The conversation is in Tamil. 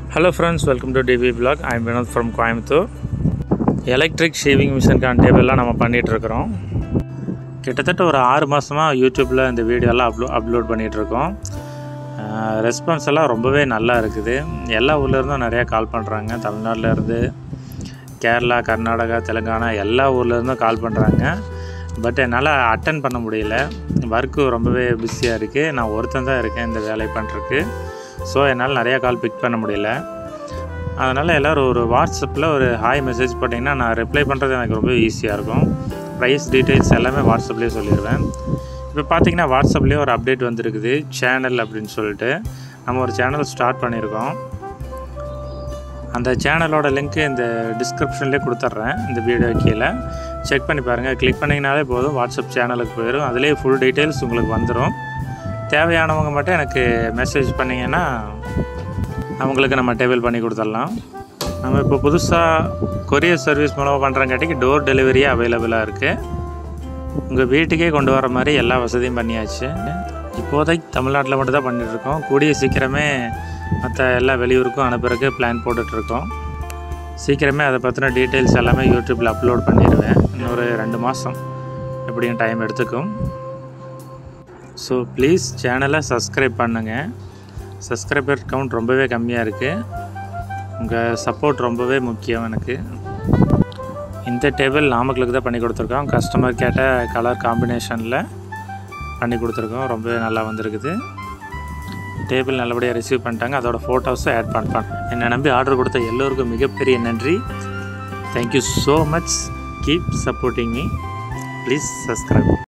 hello friends welcome to TV blog I'm Vinod from Coimbatore electric shaving மிஷினுக்கான டேபிள்லாம் நம்ம பண்ணிகிட்டு இருக்கிறோம் கிட்டத்தட்ட ஒரு ஆறு மாதமாக யூடியூப்பில் இந்த வீடியோலாம் அப்லோ அப்லோட் பண்ணிகிட்ருக்கோம் ரெஸ்பான்ஸ் எல்லாம் ரொம்பவே நல்லா இருக்குது எல்லா ஊர்லேருந்தும் நிறையா கால் பண்ணுறாங்க தமிழ்நாட்டிலேருந்து கேரளா கர்நாடகா தெலுங்கானா எல்லா ஊர்லேருந்தும் கால் பண்ணுறாங்க பட் என்னால் அட்டன் பண்ண முடியல ஒர்க்கு ரொம்பவே பிஸியாக இருக்குது நான் ஒருத்தன் தான் இருக்கேன் இந்த வேலையை பண்ணுறதுக்கு ஸோ என்னால் நிறையா கால் பிக் பண்ண முடியல அதனால் எல்லோரும் ஒரு வாட்ஸ்அப்பில் ஒரு ஹாய் மெசேஜ் போட்டிங்கன்னா நான் ரிப்ளை பண்ணுறது எனக்கு ரொம்ப ஈஸியாக இருக்கும் ப்ரைஸ் டீட்டெயில்ஸ் எல்லாமே வாட்ஸ்அப்லேயே சொல்லிடுவேன் இப்போ பார்த்தீங்கன்னா வாட்ஸ்அப்லேயே ஒரு அப்டேட் வந்திருக்குது சேனல் அப்படின்னு சொல்லிட்டு நம்ம ஒரு சேனல் ஸ்டார்ட் பண்ணியிருக்கோம் அந்த சேனலோட லிங்க்கு இந்த டிஸ்கிரிப்ஷன்லேயே கொடுத்துட்றேன் இந்த வீடியோ கீழே செக் பண்ணி பாருங்கள் கிளிக் பண்ணிங்கனாலே போதும் வாட்ஸ்அப் சேனலுக்கு போயிடும் அதிலே ஃபுல் டீட்டெயில்ஸ் உங்களுக்கு வந்துடும் தேவையானவங்க மட்டும் எனக்கு மெசேஜ் பண்ணிங்கன்னா அவங்களுக்கு நம்ம டேபிள் பண்ணி கொடுத்துடலாம் நம்ம இப்போ புதுசாக கொரியர் சர்வீஸ் மூலமாக பண்ணுறங்காட்டிக்கு டோர் டெலிவரியே அவைலபிளாக இருக்குது உங்கள் வீட்டுக்கே கொண்டு வர மாதிரி எல்லா வசதியும் பண்ணியாச்சு இப்போதைக்கு தமிழ்நாட்டில் மட்டும் தான் பண்ணிகிட்ருக்கோம் கூடிய சீக்கிரமே மற்ற எல்லா வெளியூருக்கும் அனுப்புறதுக்கு பிளான் போட்டுட்ருக்கோம் சீக்கிரமே அதை பற்றின டீட்டெயில்ஸ் எல்லாமே யூடியூப்பில் அப்லோட் பண்ணிடுவேன் இன்னொரு ரெண்டு மாதம் எப்படியும் டைம் எடுத்துக்கும் ஸோ ப்ளீஸ் சேனலை சப்ஸ்கிரைப் பண்ணுங்கள் சப்ஸ்கிரைபர் கவுண்ட் ரொம்பவே கம்மியாக இருக்குது உங்கள் சப்போர்ட் ரொம்பவே முக்கியம் எனக்கு இந்த டேபிள் நாமக்கலுக்கு தான் பண்ணி கொடுத்துருக்கோம் கஸ்டமர் கேட்ட கலர் காம்பினேஷனில் பண்ணி கொடுத்துருக்கோம் ரொம்பவே நல்லா வந்திருக்குது டேபிள் நல்லபடியாக ரிசீவ் பண்ணிட்டாங்க அதோட ஃபோட்டோஸும் ஆட் பண்ணுறேன் என்னை நம்பி ஆர்டர் கொடுத்த எல்லோருக்கும் மிகப்பெரிய நன்றி thank you so much keep supporting me please subscribe